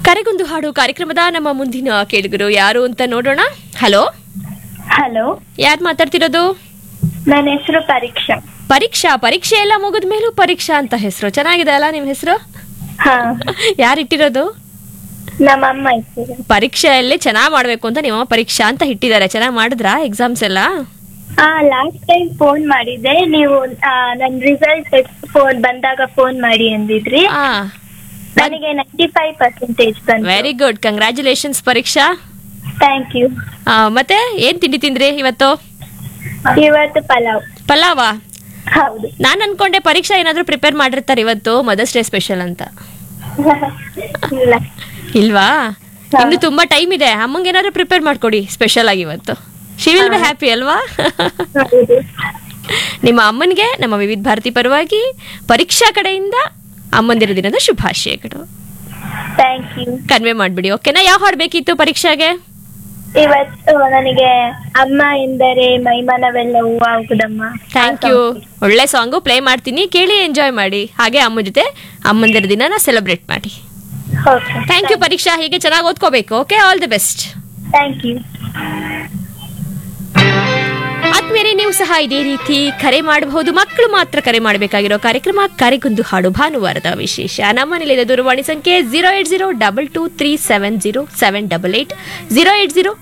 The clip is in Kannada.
ಕರೆಗೊಂದು ಹಾಡು ಕಾರ್ಯಕ್ರಮದ ನಮ್ಮ ಮುಂದಿನ ಕೇಳುಗರು ಯಾರು ಅಂತ ನೋಡೋಣ ಹಲೋ ಹಲೋ ಯಾರು ಮಾತಾಡ್ತಿರೋದು ನನ್ನ ಹೆಸರು ಪರೀಕ್ಷಾ ಪರೀಕ್ಷಾ ಪರೀಕ್ಷೆ ಎಲ್ಲ ಮುಗಿದ ಮೇಲೂ ಪರೀಕ್ಷಾ ಅಂತ ಹೆಸರು ಚೆನ್ನಾಗಿದೆ ಅಲ್ಲ ನಿಮ್ಮ ಹೆಸರು ಹಾ ಯಾರು ಇಟ್ಟಿರೋದು ನಮ್ಮಮ್ಮ ಇದ್ದಾರೆ ಪರೀಕ್ಷೆಯಲ್ಲಿ ಚೆನ್ನಾಗಿ ಮಾಡಬೇಕು ಅಂತ ನಿಮ್ಮ ಪರೀಕ್ಷಾ ಅಂತ ಇಟ್ಟಿದ್ದಾರೆ ಚೆನ್ನಾಗಿ ಮಾಡಿದ್ರಾ ಎಕ್ಸಾಮ್ಸ್ ಎಲ್ಲ ಹಾ ಲಾಸ್ಟ್ ಟೈಮ್ ಫೋನ್ ಮಾಡಿದ್ದೆ ನೀವು ಆ, ನನ್ ರಿಸಲ್ಟ್ ಫೋನ್ ಬಂದಾಗ ಫೋನ್ ಮಾಡಿ ಅಂದಿದ್ರಿ ನನಗೆ ನೈಂಟಿ ಫೈವ್ ಪರ್ಸೆಂಟೇಜ್ ಬಂತು ವೆರಿ ಗುಡ್ ಕಂಗ್ರ್ಯಾಚುಲೇಷನ್ಸ್ ಪರೀಕ್ಷಾ ಥ್ಯಾಂಕ್ ಯು ಆ, ಮತ್ತೆ ಏನ್ ತಿಂಡಿ ತಿಂದ್ರಿ ಇವತ್ತು ಇವತ್ತು ಪಲಾವ್ ಪಲಾವ ಹೌದು ನಾನು ಅನ್ಕೊಂಡೆ ಪರೀಕ್ಷಾ ಏನಾದ್ರೂ ಪ್ರಿಪೇರ್ ಮಾಡಿರ್ತಾರೆ ಇವತ್ತು ಮದರ್ಸ್ ಡೇ ಸ್ಪೆಷಲ್ ಅಂತ ಇಲ್ಲ ಇಲ್ವಾ ಹಾ. ಇನ್ನು ತುಂಬಾ ಟೈಮ್ ಇದೆ ಅಮ್ಮಂಗೆ ಏನಾದ್ರು ಪ್ರಿಪೇರ್ ಮಾಡ್ಕೊಡಿ ಸ್ಪೆಷಲ್ ಆಗಿ ಇವತ್ತು ಶಿ ವಿಲ್ ಬಿ ಹ್ಯಾಪಿ ಅಲ್ವಾ ಹೌದು ನಿಮ್ಮ ಅಮ್ಮನಿಗೆ ನಮ್ಮ ವಿವಿಧ ಭಾರತಿ ಪರವಾಗಿ ಪರೀಕ್ಷಾ ಕಡೆಯಿಂದ ಅಮ್ಮಂದಿರ ದಿನದ ಶುಭಾಶಯಗಳು ಥ್ಯಾಂಕ್ ಯು ಕನ್ವೆ ಮಾಡ್ಬಿಡಿ ಓಕೆನಾ ಯಾವ ಹಾಡು ಬೇಕಿತ್ತು ಪರೀಕ್ಷೆಗೆ ಇವತ್ತು ನನಗೆ ಅಮ್ಮ ಎಂದರೆ ಮೈಮನವೆಲ್ಲ ಹೂವ ಆಗುದಮ್ಮ ಥ್ಯಾಂಕ್ ಯು ಒಳ್ಳೆ ಸಾಂಗು ಪ್ಲೇ ಮಾಡ್ತೀನಿ ಕೇಳಿ ಎಂಜಾಯ್ ಮಾಡಿ ಹಾಗೆ ಅಮ್ಮ ಜೊತೆ ಅಮ್ಮಂದಿರ ದಿನನ ಸೆಲೆಬ್ರೇಟ್ ಮಾಡಿ ಓಕೆ ಥ್ಯಾಂಕ್ ಯು ಪರೀಕ್ಷಾ ಹೀಗೆ ಚೆನ್ನಾಗಿ ಓದ್ಕೋಬೇಕು okay all the best thank you ಆದ್ಮೇಲೆ ನೀವು ಸಹ ಇದೇ ರೀತಿ ಕರೆ ಮಾಡಬಹುದು ಮಕ್ಕಳು ಮಾತ್ರ ಕರೆ ಮಾಡಬೇಕಾಗಿರೋ ಕಾರ್ಯಕ್ರಮ ಕರೆಗೊಂದು ಹಾಡು ಭಾನುವಾರದ ವಿಶೇಷ ನಮ್ಮ ನಿಲಯದ ದೂರವಾಣಿ ಸಂಖ್ಯೆ zero eight zero double two three seven zero seven double eight zero eight zero